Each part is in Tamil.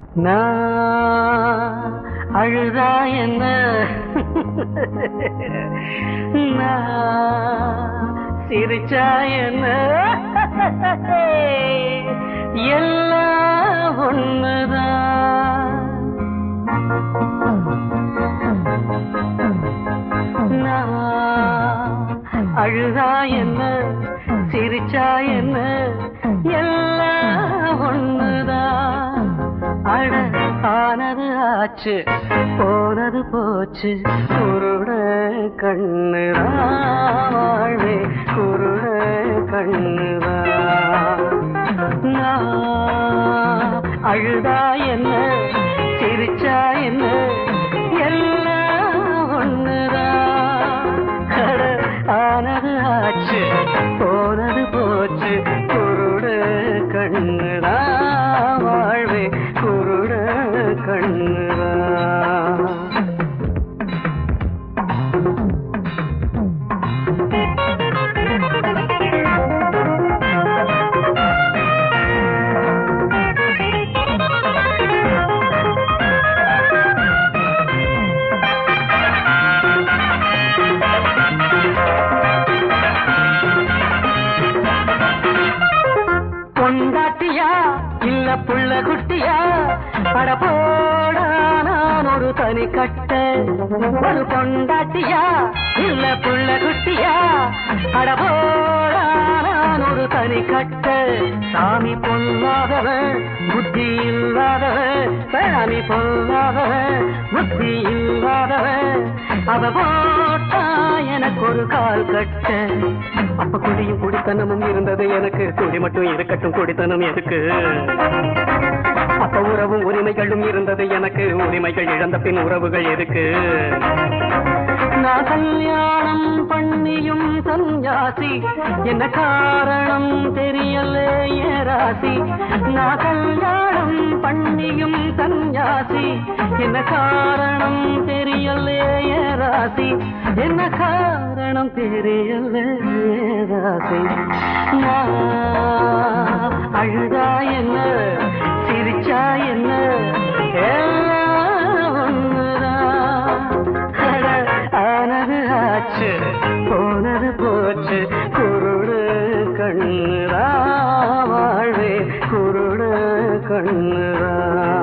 நான் அழுதா என்ன நான் சிரிச்சா என்ன எல்லாம் ஒண்ணுதான் நான் அழுதா என்ன சிரிச்சா என்ன எல்லாம் ஒண்ணுதான் அட ஆனது ஆச்சு போனது போச்சு குருட கண்ணுதான் வாழ்வே குருட கண்ணுதான் நான் அழுதா என்ன சிரிச்சா என்ன எல்லாம் ஒண்ணுதான் அட ஆனது ஆச்சு போனது போச்சு குருட கண்ணுதான் வாழ்வே குருட கண்ணுதான் பொண்டாட்டியா இல்ல புள்ள குட்டியா அட போடா நான் ஒரு தனி கட்ட ஒரு பொண்டாட்டியா இல்ல புள்ள குட்டியா அட போடா நான் ஒரு தனி கட்ட சாமி பொல்லாதவன் புத்தி இல்லாதவன் சாமி பொல்லாதவன் புத்தி இல்லாதவன் அவ போட்டா எனக்கு ஒரு கால் கட்ட அப்ப குடியும் குடித்தனமும் இருந்தது எனக்கு குடி மட்டும் இருக்கட்டும் குடித்தனம் எதுக்கு அப்ப உறவும் உரிமைகளும் இருந்தது எனக்கு உரிமைகள் இழந்த பின் உறவுகள் எதுக்கு நான் கல்யாணம் பண்ணியும் சன்யாசி என்ன காரணம் தெரியல ஏ ராசி நான் கல்யாணம் பண்ணியும் சன்யாசி என்ன காரணம் தெரியல ஏ ராசி என்ன காரணம் தெரியல ஏ ராசி நான் அழுதா என்ன சிரிச்சா என்ன எல்லாம் ஒண்ணுதான் அட, ஆனது ஆச்சு போனது போச்சு குருடு கண்ணுரா வாழ்வே குருடு கண்ணுரா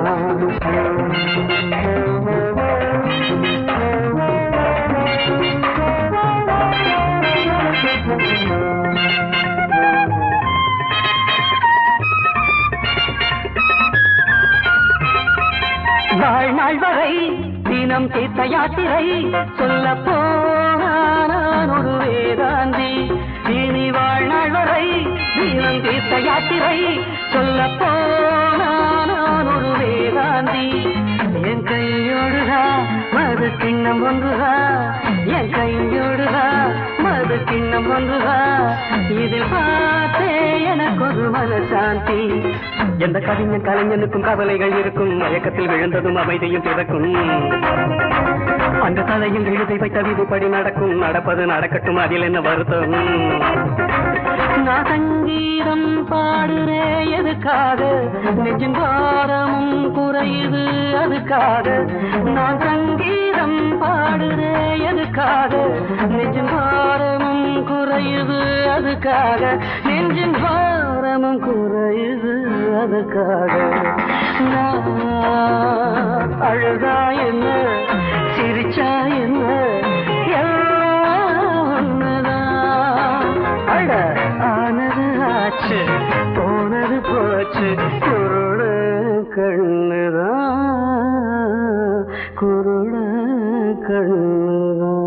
வாழ்நாள் வரை தினம் தீர்த்த யாத்திரை சொல்ல போனான் ஒரு வேதாந்தி இனி வாழ்நாள் வரை தினம் தீர்த்த யாத்திரை சொல்ல போனான் ஒரு வேதாந்தி என் கையோடுதா மது கிண்ணம் ஒன்றுதா என் கையோடுதா மது கிண்ணம் ஒன்றுதா இது பார்த்தே எனக்கு ஒரு மனசாந்தி எந்த கவிஞன் கலைஞனுக்கும் கவலைகள் இருக்கும் மயக்கத்தில் விழுந்ததும் அமைதியும் பிறக்கும் அந்த தலையில் எழுதி வைத்த விதிப்படி நடக்கும் நடப்பது நடக்கட்டும் அதில் என்ன வருத்தம் நான் சங்கீதம் பாடுறே எதுக்காக நெஞ்சின் பாரமும் குறையுது அதுக்காக நான் சங்கீதம் பாடுறே எதுக்காக நெஞ்சின் பாரமும் குறையுது அதுக்காக நெஞ்சின் பாரமும் குறையுது அதுக்காக நான் அழுதா என்ன சிரிச்சா என்ன எல்லாம் ஒண்ணுதான் அட ஆனது ஆச்சு போனது போச்சு குருடு கண்ணுதான் குருடு கண்ணுதான்